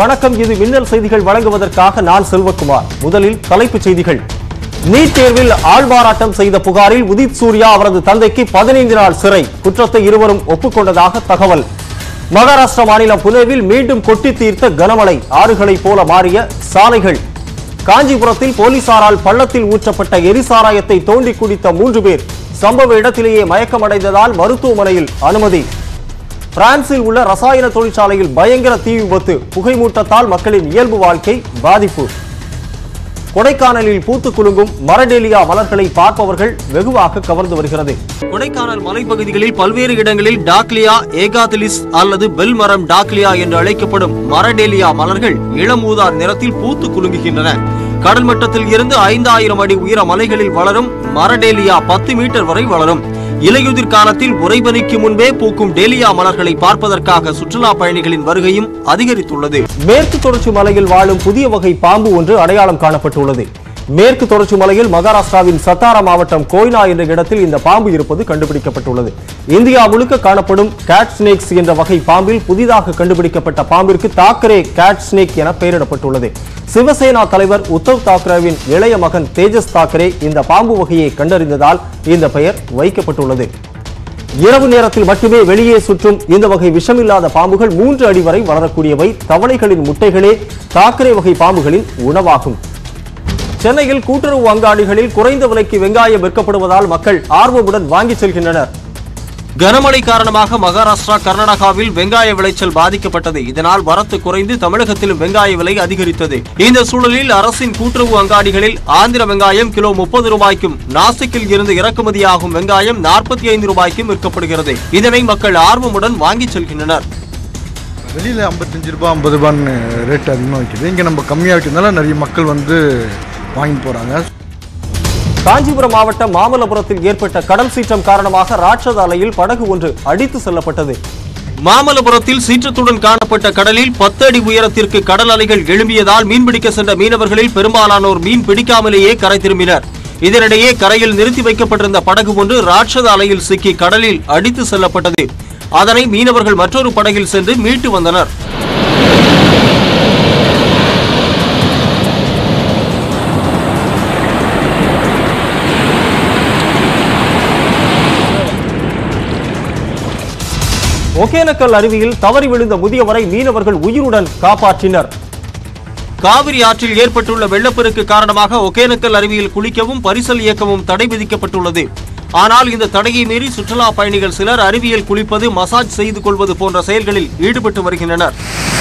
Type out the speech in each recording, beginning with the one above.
வணக்கம் இது மின்னல் செய்திகள் வழங்குவதற்காக நான் செல்வகுமார் முதலில் தலைப்புச் செய்திகள் நீட் தேர்வில் ஆள்மாறாட்டம் செய்த புகாரில் உதித் சூர்யா அவரது தந்தைக்கு பதினைந்து நாள் சிறை குற்றத்தை இருவரும் ஒப்புக்கொண்டதாக தகவல் மகாராஷ்டிரா மாநிலம் புனேவில் மீண்டும் கொட்டி தீர்த்த கனமழை ஆறுகளைப் போல மாறிய சாலைகள் காஞ்சிபுரத்தில் போலீசாரால் பள்ளத்தில் ஊற்றப்பட்ட எரிசாராயத்தை தோண்டி குடித்த மூன்று பேர் சம்பவ இடத்திலேயே மயக்கமடைந்ததால் மருத்துவமனையில் அனுமதி பிரான்சில் உள்ள ரசாயன தொழிற்சாலையில் பயங்கர தீ விபத்து புகைமூட்டத்தால் மக்களின் இயல்பு வாழ்க்கை பாதிப்பு கொடைக்கானலில் பூத்து குலுங்கும் மரடேலியா மலர்களை பார்ப்பவர்கள் வெகுவாக கவர்ந்து வருகிறது கொடைக்கானல் மலைப்பகுதிகளில் பல்வேறு இடங்களில் டாக்லியா ஏகாதிலிஸ் அல்லது பெல் மரம் டாக்லியா என்று அழைக்கப்படும் மரடேலியா மலர்கள் இளமூதா நிறத்தில் பூத்து குலுங்குகின்றன கடல் மட்டத்தில் இருந்து ஐந்தாயிரம் அடி உயர மலைகளில் வளரும் மரடேலியா பத்து மீட்டர் வரை வளரும் இலையுதிர் காலத்தில் உறைபனிக்கு முன்பே பூக்கும் டேலியா மலர்களை பார்ப்பதற்காக சுற்றுலா பயணிகளின் வருகையும் அதிகரித்துள்ளது மேற்கு தொடர்ச்சி மலையில் வாழும் புதிய வகை பாம்பு ஒன்று அடையாளம் காணப்பட்டுள்ளது மேற்கு தொடர்ச்சி மலையில் மகாராஷ்டிராவின் சத்தாரா மாவட்டம் கோய்னா என்ற இடத்தில் இந்த பாம்பு இருப்பது கண்டுபிடிக்கப்பட்டுள்ளது இந்தியா முழுக்க காணப்படும் கேட் ஸ்னேக்ஸ் என்ற வகை பாம்பில் புதிதாக கண்டுபிடிக்கப்பட்ட பாம்பிற்கு தாக்கரே கேட் ஸ்னேக் என பெயரிடப்பட்டுள்ளது சிவசேனா தலைவர் உத்தவ் தாக்கரேவின் இளைய மகன் தேஜஸ் தாக்கரே இந்த பாம்பு வகையை கண்டறிந்ததால் இந்த பெயர் வைக்கப்பட்டுள்ளது இரவு நேரத்தில் மட்டுமே வெளியே சுற்றும் இந்த வகை விஷமில்லாத பாம்புகள் மூன்று அடி வரை வளரக்கூடியவை தவளைகளின் முட்டைகளே தாக்கரே வகை பாம்புகளின் உணவாகும் சென்னையில் கூட்டுறவு அங்காடிகளில் குறைந்த விலைக்கு வெங்காயம் விற்கப்படுவதால் மக்கள் ஆர்வமுடன் வாங்கி செல்கின்றனர் கனமழை காரணமாக மகாராஷ்டிரா கர்நாடகாவில் வெங்காய விளைச்சல் பாதிக்கப்பட்டது இதனால் வரத்து குறைந்து தமிழகத்திலும் வெங்காய விலை அதிகரித்தது இந்த சூழலில் அரசின் கூட்டுறவு அங்காடிகளில் ஆந்திர வெங்காயம் கிலோ முப்பது ரூபாய்க்கும் நாசிக்கில் இருந்து இறக்குமதியாகும் வெங்காயம் நாற்பத்தி ஐந்து ரூபாய்க்கும் விற்கப்படுகிறது இதனை மக்கள் ஆர்வமுடன் வாங்கிச் செல்கின்றனர் வெளியில் ஐம்பத்தஞ்சு ரூபா ஐம்பது ரூபான்னு ரேட் அதிகமாக விற்கிது இங்கே நம்ம கம்மியாக விற்கிறதுனால நிறைய மக்கள் வந்து வாங்கிட்டு போகிறாங்க காஞ்சிபுரம் மாவட்டம் மாமல்லபுரத்தில் ஏற்பட்ட கடல் சீற்றம் காரணமாக ராட்சத அலையில் படகு ஒன்று அடித்து செல்லப்பட்டது மாமல்லபுரத்தில் சீற்றத்துடன் காணப்பட்ட கடலில் பத்து அடி உயரத்திற்கு கடல் அலைகள் எழும்பியதால் மீன்பிடிக்க சென்ற மீனவர்களில் பெரும்பாலானோர் மீன் பிடிக்காமலேயே கரை திரும்பினர் இதனிடையே கரையில் நிறுத்தி வைக்கப்பட்டிருந்த படகு ஒன்று ராட்சத அலையில் சிக்கி கடலில் அடித்து செல்லப்பட்டது அதனை மீனவர்கள் மற்றொரு படகில் சென்று மீட்டு வந்தனர் ஒகேனக்கல் அருவியில் தவறி விழுந்த முதியவரை மீனவர்கள் உயிருடன் காப்பாற்றினர் காவிரி ஆற்றில் ஏற்பட்டுள்ள வெள்ளப்பெருக்கு காரணமாக ஒகேனக்கல் அருவியில் குளிக்கவும் பரிசல் இயக்கவும் தடை விதிக்கப்பட்டுள்ளது ஆனால் இந்த தடையை மீறி சுற்றுலா பயணிகள் சிலர் அருவியில் குளிப்பது மசாஜ் செய்து கொள்வது போன்ற செயல்களில் ஈடுபட்டு வருகின்றனர்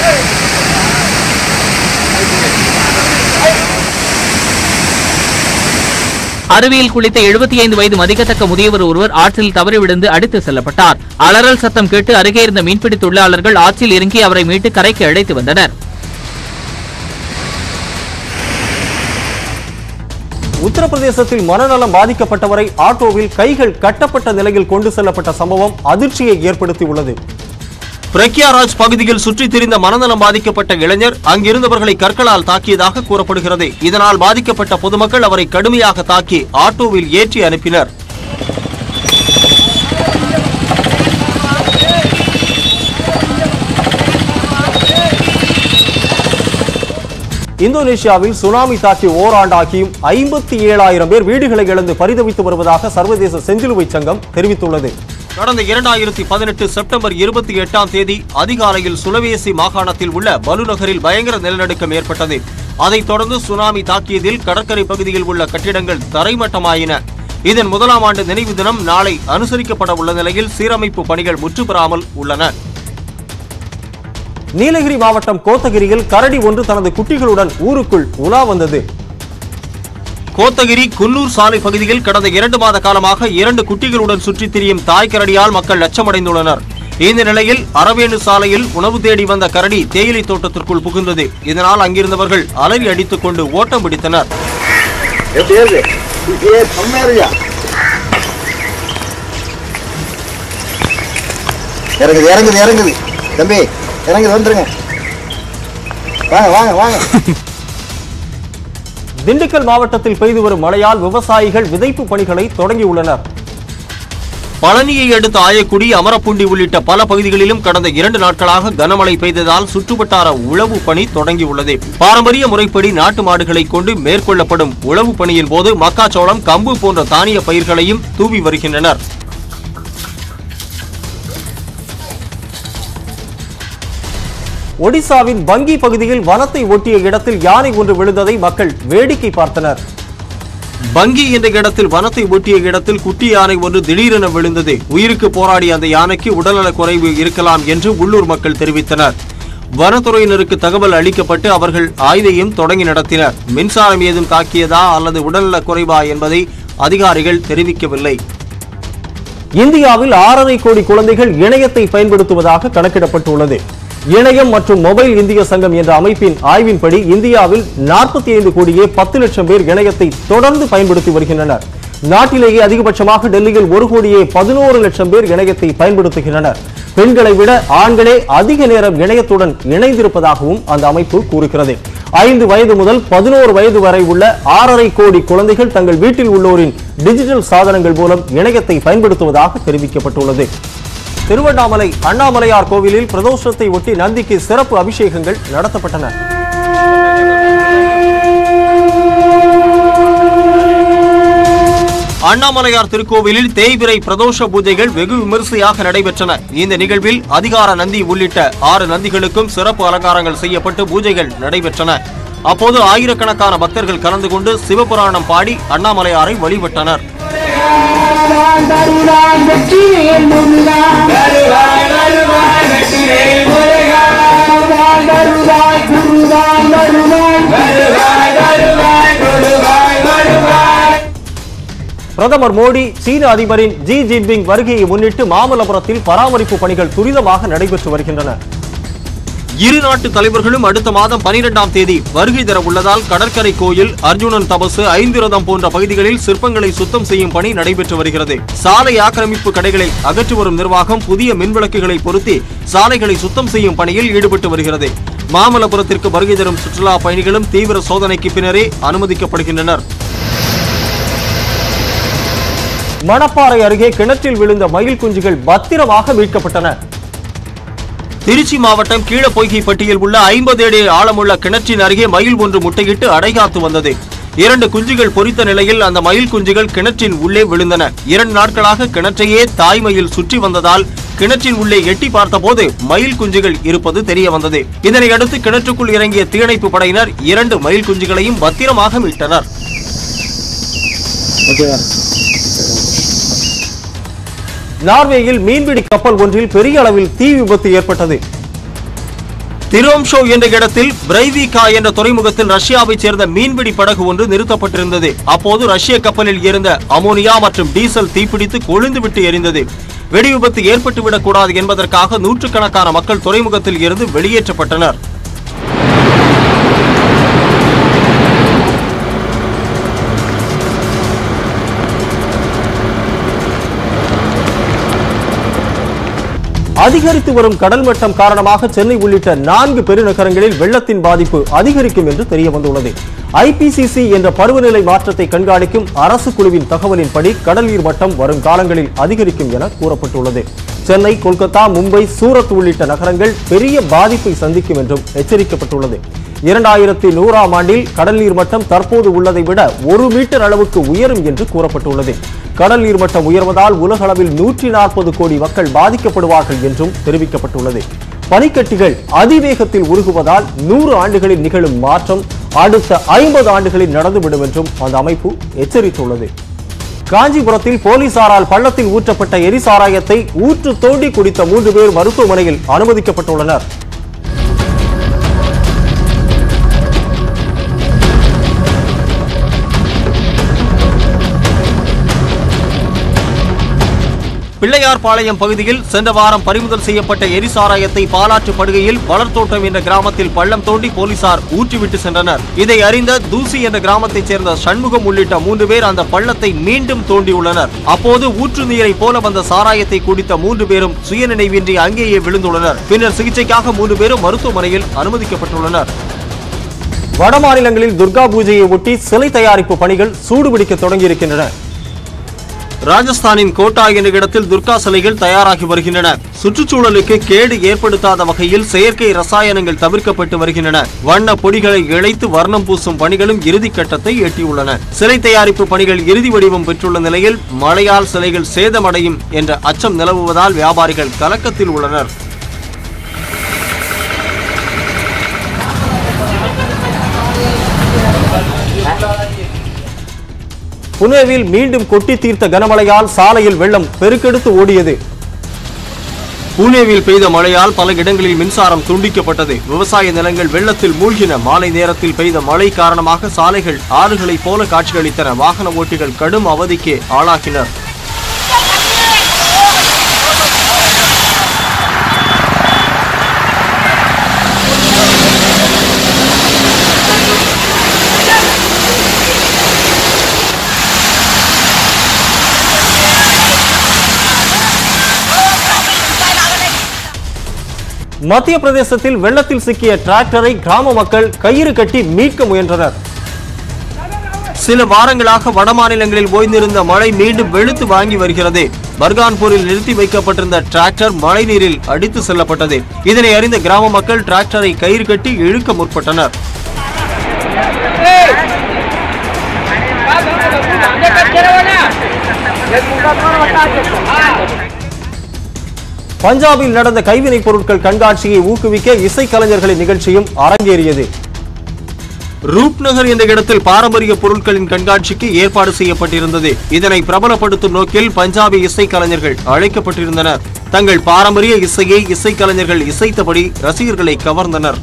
அருவியில் குளித்த 75 ஐந்து வயது மதிக்கத்தக்க முதியவர் ஒருவர் ஆற்றில் தவறி விழுந்து அடித்து செல்லப்பட்டார் அலறல் சத்தம் கேட்டு அருகே இருந்த மீன்பிடி தொழிலாளர்கள் ஆற்றில் இறங்கி அவரை மீட்டு கரைக்கு அழைத்து வந்தனர் உத்தரப்பிரதேசத்தில் மனநலம் பாதிக்கப்பட்டவரை ஆட்டோவில் கைகள் கட்டப்பட்ட நிலையில் கொண்டு செல்லப்பட்ட சம்பவம் அதிர்ச்சியை ஏற்படுத்தியுள்ளது பிரக்யாராஜ் பகுதியில் சுற்றித் திரிந்த மனநலம் பாதிக்கப்பட்ட இளைஞர் அங்கிருந்தவர்களை கற்களால் தாக்கியதாக கூறப்படுகிறது இதனால் பாதிக்கப்பட்ட பொதுமக்கள் அவரை கடுமையாக தாக்கி ஆட்டோவில் ஏற்றி அனுப்பினர் இந்தோனேஷியாவில் சுனாமி தாக்கி ஓராண்டாகியும் ஐம்பத்தி ஏழாயிரம் பேர் வீடுகளை இழந்து பரிதவித்து வருவதாக சர்வதேச செஞ்சிலுவை சங்கம் தெரிவித்துள்ளது கடந்த இரண்டாயிரத்தி பதினெட்டு செப்டம்பர் இருபத்தி எட்டாம் தேதி அதிகாலையில் சுலவேசி மாகாணத்தில் உள்ள பலுநகரில் பயங்கர நிலநடுக்கம் ஏற்பட்டது அதைத் தொடர்ந்து சுனாமி தாக்கியதில் கடற்கரை பகுதியில் உள்ள கட்டிடங்கள் தரைமட்டமாயின இதன் முதலாம் ஆண்டு நினைவு தினம் நாளை அனுசரிக்கப்பட உள்ள நிலையில் சீரமைப்பு பணிகள் முற்றுபெறாமல் உள்ளன நீலகிரி மாவட்டம் கோத்தகிரியில் கரடி ஒன்று தனது குட்டிகளுடன் ஊருக்குள் உலா வந்தது கோத்தகிரி குன்னூர் சாலை பகுதியில் கடந்த இரண்டு மாத காலமாக இரண்டு குட்டிகளுடன் சுற்றித் திரியும் தாய் கரடியால் மக்கள் அச்சமடைந்துள்ளனர் இந்த நிலையில் அரவேணு சாலையில் உணவு தேடி வந்த கரடி தேயிலை தோட்டத்திற்குள் புகுந்தது இதனால் அங்கிருந்தவர்கள் அலறி அடித்துக் கொண்டு ஓட்டம் பிடித்தனர் எப்படி ஏறுது ஏ கம்மியா இறங்குது இறங்குது இறங்குது தம்பி இறங்குது வந்துருங்க வாங்க வாங்க வாங்க திண்டுக்கல் மாவட்டத்தில் பெய்து வரும் மழையால் விவசாயிகள் விதைப்பு பணிகளை தொடங்கியுள்ளனர் பழனியை அடுத்த ஆயக்குடி அமரப்புண்டி உள்ளிட்ட பல பகுதிகளிலும் கடந்த இரண்டு நாட்களாக கனமழை பெய்ததால் சுற்றுவட்டார உழவு பணி தொடங்கியுள்ளது பாரம்பரிய முறைப்படி நாட்டு மாடுகளை கொண்டு மேற்கொள்ளப்படும் உழவு பணியின் போது மக்காச்சோளம் கம்பு போன்ற தானிய பயிர்களையும் தூவி வருகின்றனர் ஒடிசாவின் வங்கி பகுதியில் வனத்தை ஒட்டிய இடத்தில் யானை ஒன்று விழுந்ததை மக்கள் வேடிக்கை பார்த்தனர் பங்கி என்ற இடத்தில் வனத்தை ஒட்டிய இடத்தில் குட்டி யானை ஒன்று திடீரென விழுந்தது உயிருக்கு போராடிய அந்த யானைக்கு உடல்நலக் குறைவு இருக்கலாம் என்று உள்ளூர் மக்கள் தெரிவித்தனர் வனத்துறையினருக்கு தகவல் அளிக்கப்பட்டு அவர்கள் ஆய்வையும் தொடங்கி நடத்தினர் மின்சாரம் ஏதும் தாக்கியதா அல்லது உடல்நலக் குறைவா என்பதை அதிகாரிகள் தெரிவிக்கவில்லை இந்தியாவில் ஆறரை கோடி குழந்தைகள் இணையத்தை பயன்படுத்துவதாக கணக்கிடப்பட்டுள்ளது இணையம் மற்றும் மொபைல் இந்திய சங்கம் என்ற அமைப்பின் ஆய்வின்படி இந்தியாவில் நாற்பத்தி ஐந்து கோடியே பத்து லட்சம் பேர் இணையத்தை தொடர்ந்து பயன்படுத்தி வருகின்றனர் நாட்டிலேயே அதிகபட்சமாக டெல்லியில் ஒரு கோடியே பதினோரு லட்சம் பேர் இணையத்தை பயன்படுத்துகின்றனர் பெண்களை விட ஆண்களே அதிக நேரம் இணையத்துடன் இணைந்திருப்பதாகவும் அந்த அமைப்பு கூறுகிறது ஐந்து வயது முதல் பதினோரு வயது வரை உள்ள ஆறரை கோடி குழந்தைகள் தங்கள் வீட்டில் உள்ளோரின் டிஜிட்டல் சாதனங்கள் மூலம் இணையத்தை பயன்படுத்துவதாக தெரிவிக்கப்பட்டுள்ளது திருவண்ணாமலை அண்ணாமலையார் கோவிலில் பிரதோஷத்தை ஒட்டி நந்திக்கு சிறப்பு அபிஷேகங்கள் நடத்தப்பட்டன அண்ணாமலையார் திருக்கோவிலில் தேய்பிறை பிரதோஷ பூஜைகள் வெகு விமரிசையாக நடைபெற்றன இந்த நிகழ்வில் அதிகார நந்தி உள்ளிட்ட ஆறு நந்திகளுக்கும் சிறப்பு அலங்காரங்கள் செய்யப்பட்டு பூஜைகள் நடைபெற்றன அப்போது ஆயிரக்கணக்கான பக்தர்கள் கலந்து கொண்டு சிவபுராணம் பாடி அண்ணாமலையாரை வழிபட்டனர் பிரதமர் மோடி சீன அதிபரின் ஜி ஜின்பிங் வருகையை முன்னிட்டு மாமல்லபுரத்தில் பராமரிப்பு பணிகள் துரிதமாக நடைபெற்று வருகின்றன இரு நாட்டு தலைவர்களும் அடுத்த மாதம் பனிரெண்டாம் தேதி வருகை தர உள்ளதால் கடற்கரை கோயில் அர்ஜுனன் தபசு ஐந்து ரதம் போன்ற பகுதிகளில் சிற்பங்களை சுத்தம் செய்யும் பணி நடைபெற்று வருகிறது சாலை ஆக்கிரமிப்பு கடைகளை அகற்றி வரும் நிர்வாகம் புதிய மின்விளக்குகளை பொருத்தி சாலைகளை சுத்தம் செய்யும் பணியில் ஈடுபட்டு வருகிறது மாமல்லபுரத்திற்கு வருகை தரும் சுற்றுலா பயணிகளும் தீவிர சோதனைக்கு பின்னரே அனுமதிக்கப்படுகின்றனர் மணப்பாறை அருகே கிணற்றில் விழுந்த மயில் குஞ்சுகள் பத்திரமாக மீட்கப்பட்டன திருச்சி மாவட்டம் கீழப்பொய்கைப்பட்டியில் உள்ள ஐம்பது அடி ஆழமுள்ள கிணற்றின் அருகே மயில் ஒன்று முட்டையிட்டு அடைகாத்து வந்தது இரண்டு குஞ்சுகள் பொரித்த நிலையில் அந்த மயில் குஞ்சுகள் கிணற்றின் உள்ளே விழுந்தன இரண்டு நாட்களாக கிணற்றையே தாய் மயில் சுற்றி வந்ததால் கிணற்றின் உள்ளே எட்டி பார்த்தபோது மயில் குஞ்சுகள் இருப்பது தெரிய வந்தது இதனை அடுத்து கிணற்றுக்குள் இறங்கிய தீயணைப்பு படையினர் இரண்டு மயில் குஞ்சுகளையும் பத்திரமாக மீட்டனர் நார்வேயில் மீன்பிடி கப்பல் ஒன்றில் பெரிய அளவில் தீ விபத்து ஏற்பட்டது திரோம்ஷோ என்ற இடத்தில் பிரைவிகா என்ற துறைமுகத்தில் ரஷ்யாவைச் சேர்ந்த மீன்பிடி படகு ஒன்று நிறுத்தப்பட்டிருந்தது அப்போது ரஷ்ய கப்பலில் இருந்த அமோனியா மற்றும் டீசல் தீப்பிடித்து கொழுந்துவிட்டு எரிந்தது வெடி விபத்து ஏற்பட்டுவிடக் கூடாது என்பதற்காக நூற்றுக்கணக்கான மக்கள் துறைமுகத்தில் இருந்து வெளியேற்றப்பட்டனர் அதிகரித்து வரும் கடல் மட்டம் காரணமாக சென்னை உள்ளிட்ட நான்கு பெருநகரங்களில் வெள்ளத்தின் பாதிப்பு அதிகரிக்கும் என்று தெரிய வந்துள்ளது ஐபிசிசி என்ற பருவநிலை மாற்றத்தை கண்காணிக்கும் அரசு குழுவின் தகவலின்படி கடல் நீர் மட்டம் வரும் காலங்களில் அதிகரிக்கும் என கூறப்பட்டுள்ளது சென்னை கொல்கத்தா மும்பை சூரத் உள்ளிட்ட நகரங்கள் பெரிய பாதிப்பை சந்திக்கும் என்றும் எச்சரிக்கப்பட்டுள்ளது இரண்டாயிரத்தி நூறாம் ஆண்டில் கடல் நீர் மட்டம் தற்போது உள்ளதை விட ஒரு மீட்டர் அளவுக்கு உயரும் என்று கூறப்பட்டுள்ளது கடல் நீர் மட்டம் உயர்வதால் உலக அளவில் நூற்றி நாற்பது கோடி மக்கள் பாதிக்கப்படுவார்கள் என்றும் தெரிவிக்கப்பட்டுள்ளது பனிக்கட்டிகள் அதிவேகத்தில் உருகுவதால் நூறு ஆண்டுகளில் நிகழும் மாற்றம் அடுத்த ஐம்பது ஆண்டுகளில் நடந்துவிடும் என்றும் அந்த அமைப்பு எச்சரித்துள்ளது காஞ்சிபுரத்தில் போலீசாரால் பள்ளத்தில் ஊற்றப்பட்ட எரிசாராயத்தை ஊற்று தோண்டி குடித்த மூன்று பேர் மருத்துவமனையில் அனுமதிக்கப்பட்டுள்ளனர் பிள்ளையார்பாளையம் பகுதியில் சென்ற வாரம் பறிமுதல் செய்யப்பட்ட எரிசாராயத்தை பாலாற்று படுகையில் வளர்த்தோட்டம் என்ற கிராமத்தில் பள்ளம் தோண்டி போலீசார் ஊற்றிவிட்டு சென்றனர் இதை அறிந்த தூசி என்ற கிராமத்தைச் சேர்ந்த சண்முகம் உள்ளிட்ட மூன்று பேர் அந்த பள்ளத்தை மீண்டும் தோண்டியுள்ளனர் அப்போது ஊற்று நீரை போல வந்த சாராயத்தை குடித்த மூன்று பேரும் சுயநினைவின்றி அங்கேயே விழுந்துள்ளனர் பின்னர் சிகிச்சைக்காக மூன்று பேரும் மருத்துவமனையில் அனுமதிக்கப்பட்டுள்ளனர் வட மாநிலங்களில் துர்கா பூஜையை ஒட்டி சிலை தயாரிப்பு பணிகள் சூடுபிடிக்க தொடங்கியிருக்கின்றன ராஜஸ்தானின் கோட்டா என்ற இடத்தில் துர்கா சிலைகள் தயாராகி வருகின்றன சுற்றுச்சூழலுக்கு கேடு ஏற்படுத்தாத வகையில் செயற்கை ரசாயனங்கள் தவிர்க்கப்பட்டு வருகின்றன வண்ண பொடிகளை இழைத்து வர்ணம் பூசும் பணிகளும் இறுதி கட்டத்தை எட்டியுள்ளன சிலை தயாரிப்பு பணிகள் இறுதி வடிவம் பெற்றுள்ள நிலையில் மழையால் சிலைகள் சேதமடையும் என்ற அச்சம் நிலவுவதால் வியாபாரிகள் கலக்கத்தில் உள்ளனர் புனேவில் மீண்டும் கொட்டி தீர்த்த கனமழையால் சாலையில் வெள்ளம் பெருக்கெடுத்து ஓடியது புனேவில் பெய்த மழையால் பல இடங்களில் மின்சாரம் துண்டிக்கப்பட்டது விவசாய நிலங்கள் வெள்ளத்தில் மூழ்கின மாலை நேரத்தில் பெய்த மழை காரணமாக சாலைகள் ஆறுகளைப் போல காட்சியளித்தன வாகன ஓட்டிகள் கடும் அவதிக்கு ஆளாகினர் மத்திய பிரதேசத்தில் வெள்ளத்தில் சிக்கிய டிராக்டரை கிராம மக்கள் கயிறு கட்டி மீட்க முயன்றனர் சில வாரங்களாக வடமாநிலங்களில் ஓய்ந்திருந்த மழை மீண்டும் வெளுத்து வாங்கி வருகிறது பர்கான்பூரில் நிறுத்தி வைக்கப்பட்டிருந்த டிராக்டர் மழை நீரில் அடித்து செல்லப்பட்டது இதனை அறிந்த கிராம மக்கள் டிராக்டரை கயிறு கட்டி இழுக்க முற்பட்டனர் பஞ்சாபில் நடந்த கைவினைப் பொருட்கள் கண்காட்சியை ஊக்குவிக்க இசைக்கலைஞர்களின் நிகழ்ச்சியும் அரங்கேறியது ரூப்நகர் என்ற இடத்தில் பாரம்பரிய பொருட்களின் கண்காட்சிக்கு ஏற்பாடு செய்யப்பட்டிருந்தது இதனை பிரபலப்படுத்தும் நோக்கில் பஞ்சாபி இசைக்கலைஞர்கள் அழைக்கப்பட்டிருந்தனர் தங்கள் பாரம்பரிய இசையை இசைக்கலைஞர்கள் இசைத்தபடி ரசிகர்களை கவர்ந்தனர்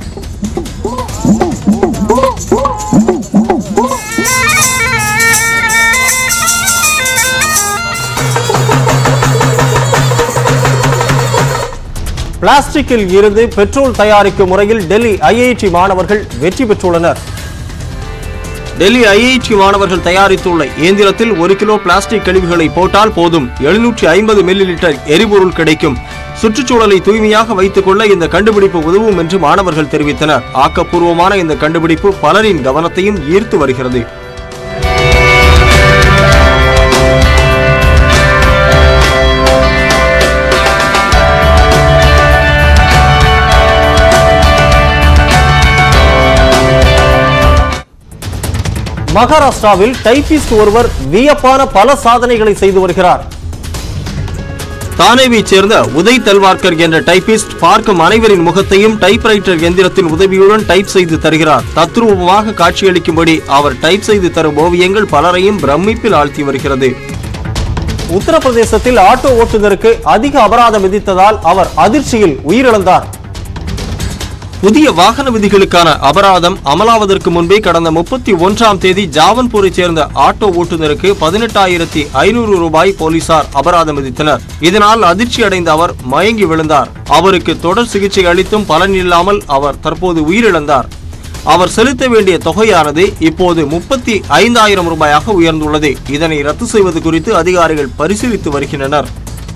பிளாஸ்டிக்கில் இருந்து பெட்ரோல் தயாரிக்கும் முறையில் டெல்லி ஐஐடி மாணவர்கள் வெற்றி பெற்றுள்ளனர் டெல்லி ஐஐடி மாணவர்கள் தயாரித்துள்ள இயந்திரத்தில் ஒரு கிலோ பிளாஸ்டிக் கழிவுகளை போட்டால் போதும் எழுநூற்றி ஐம்பது மில்லி லிட்டர் எரிபொருள் கிடைக்கும் சுற்றுச்சூழலை தூய்மையாக வைத்துக் கொள்ள இந்த கண்டுபிடிப்பு உதவும் என்று மாணவர்கள் தெரிவித்தனர் ஆக்கப்பூர்வமான இந்த கண்டுபிடிப்பு பலரின் கவனத்தையும் ஈர்த்து வருகிறது மகாராஷ்டிராவில் டைபிஸ்ட் ஒருவர் வியப்பான பல சாதனைகளை செய்து வருகிறார் தானேவைச் சேர்ந்த உதய் தல்வார்கர் என்ற டைபிஸ்ட் பார்க்கும் அனைவரின் முகத்தையும் டைப்ரைட்டர் எந்திரத்தின் உதவியுடன் டைப் செய்து தருகிறார் தத்ரூபமாக காட்சியளிக்கும்படி அவர் டைப் செய்து தரும் ஓவியங்கள் பலரையும் பிரமிப்பில் ஆழ்த்தி வருகிறது உத்தரப்பிரதேசத்தில் ஆட்டோ ஓட்டுநருக்கு அதிக அபராதம் விதித்ததால் அவர் அதிர்ச்சியில் உயிரிழந்தார் புதிய வாகன விதிகளுக்கான அபராதம் அமலாவதற்கு முன்பே கடந்த முப்பத்தி ஒன்றாம் தேதி ஜாவன்பூரைச் சேர்ந்த ஆட்டோ ஓட்டுநருக்கு பதினெட்டாயிரத்தி ஐநூறு ரூபாய் போலீசார் அபராதம் விதித்தனர் இதனால் அதிர்ச்சி அடைந்த அவர் மயங்கி விழுந்தார் அவருக்கு தொடர் சிகிச்சை அளித்தும் பலன் இல்லாமல் அவர் தற்போது உயிரிழந்தார் அவர் செலுத்த வேண்டிய தொகையானது இப்போது முப்பத்தி ஐந்தாயிரம் ரூபாயாக உயர்ந்துள்ளது இதனை ரத்து செய்வது குறித்து அதிகாரிகள் பரிசீலித்து வருகின்றனர்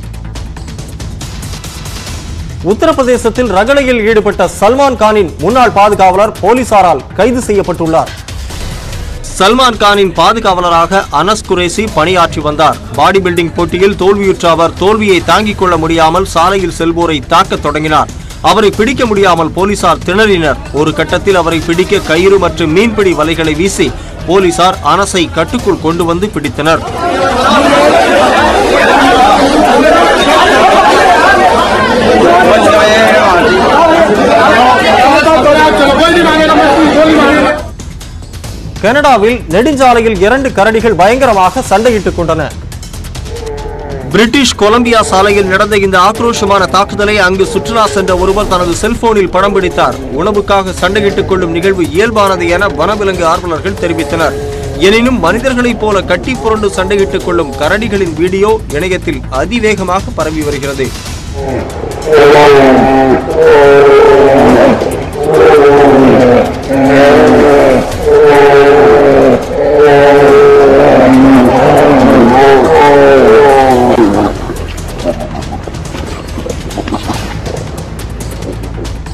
உத்தரப்பிரதேசத்தில் ரகளையில் ஈடுபட்ட சல்மான் கானின் முன்னாள் பாதுகாவலர் போலீசாரால் கைது செய்யப்பட்டுள்ளார் சல்மான் கானின் பாதுகாவலராக அனஸ் குரேசி பணியாற்றி வந்தார் பாடி பில்டிங் போட்டியில் தோல்வியுற்ற அவர் தோல்வியை தாங்கிக் கொள்ள முடியாமல் சாலையில் செல்வோரை தாக்கத் தொடங்கினார் அவரை பிடிக்க முடியாமல் போலீசார் திணறினர் ஒரு கட்டத்தில் அவரை பிடிக்க கயிறு மற்றும் மீன்பிடி வலைகளை வீசி போலீசார் அனஸை கட்டுக்குள் கொண்டு வந்து பிடித்தனர் கனடாவில் நெடுஞ்சாலையில் இரண்டு கரடிகள் பயங்கரமாக சண்டையிட்டுக் கொண்டன பிரிட்டிஷ் கொலம்பியா சாலையில் நடந்த இந்த ஆக்ரோஷமான தாக்குதலை அங்கு சுற்றுலா சென்ற ஒருவர் தனது செல்போனில் படம் பிடித்தார் உணவுக்காக சண்டையிட்டுக் கொள்ளும் நிகழ்வு இயல்பானது என வனவிலங்கு ஆர்வலர்கள் தெரிவித்தனர் எனினும் மனிதர்களைப் போல கட்டி புரண்டு சண்டையிட்டுக் கொள்ளும் கரடிகளின் வீடியோ இணையத்தில் அதிவேகமாக பரவி வருகிறது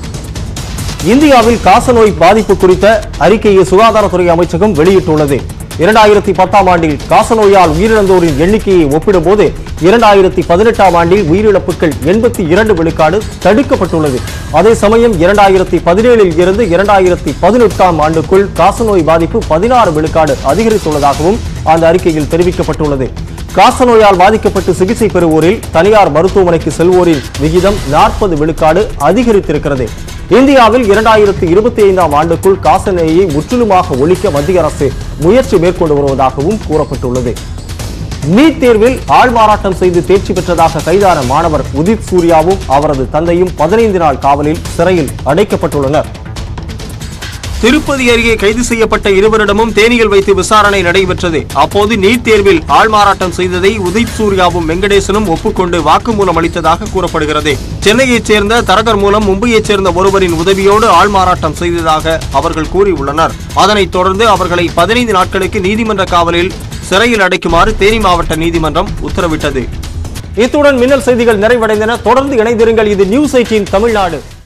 இந்தியாவில் காசநோய் பாதிப்பு குறித்த அறிக்கையை சுகாதாரத்துறை அமைச்சகம் வெளியிட்டுள்ளது இரண்டாயிரத்தி பத்தாம் ஆண்டில் காசநோயால் உயிரிழந்தோரின் எண்ணிக்கையை ஒப்பிடும்போது இரண்டாயிரத்தி பதினெட்டாம் ஆண்டில் உயிரிழப்புகள் எண்பத்தி இரண்டு விழுக்காடு தடுக்கப்பட்டுள்ளது அதே சமயம் இரண்டாயிரத்தி பதினேழில் இருந்து இரண்டாயிரத்தி பதினெட்டாம் ஆண்டுக்குள் காசநோய் பாதிப்பு பதினாறு விழுக்காடு அதிகரித்துள்ளதாகவும் அந்த அறிக்கையில் தெரிவிக்கப்பட்டுள்ளது காசநோயால் பாதிக்கப்பட்டு சிகிச்சை பெறுவோரில் தனியார் மருத்துவமனைக்கு செல்வோரின் விகிதம் நாற்பது விழுக்காடு அதிகரித்திருக்கிறது இந்தியாவில் இரண்டாயிரத்தி இருபத்தி ஐந்தாம் ஆண்டுக்குள் காசநோயை முற்றிலுமாக ஒழிக்க மத்திய அரசு முயற்சி மேற்கொண்டு வருவதாகவும் கூறப்பட்டுள்ளது நீட் தேர்வில் ஆள்மாறாட்டம் செய்து தேர்ச்சி பெற்றதாக கைதான மாணவர் உதித் சூர்யாவும் அவரது தந்தையும் பதினைந்து நாள் காவலில் சிறையில் அடைக்கப்பட்டுள்ளனர் திருப்பதி அருகே கைது செய்யப்பட்ட இருவரிடமும் தேனியில் வைத்து விசாரணை நடைபெற்றது அப்போது நீட் தேர்வில் ஆள்மாறாட்டம் செய்ததை உதித் சூர்யாவும் வெங்கடேசனும் ஒப்புக்கொண்டு வாக்குமூலம் அளித்ததாக கூறப்படுகிறது சென்னையைச் சேர்ந்த தரகர் மூலம் மும்பையைச் சேர்ந்த ஒருவரின் உதவியோடு ஆள்மாறாட்டம் செய்ததாக அவர்கள் கூறியுள்ளனர் அதனைத் தொடர்ந்து அவர்களை பதினைந்து நாட்களுக்கு நீதிமன்ற காவலில் சிறையில் அடைக்குமாறு தேனி மாவட்ட நீதிமன்றம் உத்தரவிட்டது இத்துடன் மின்னல் செய்திகள் நிறைவடைந்தன தொடர்ந்து இணைந்திருங்கள் இது நியூஸ் எயிட்டின் தமிழ்நாடு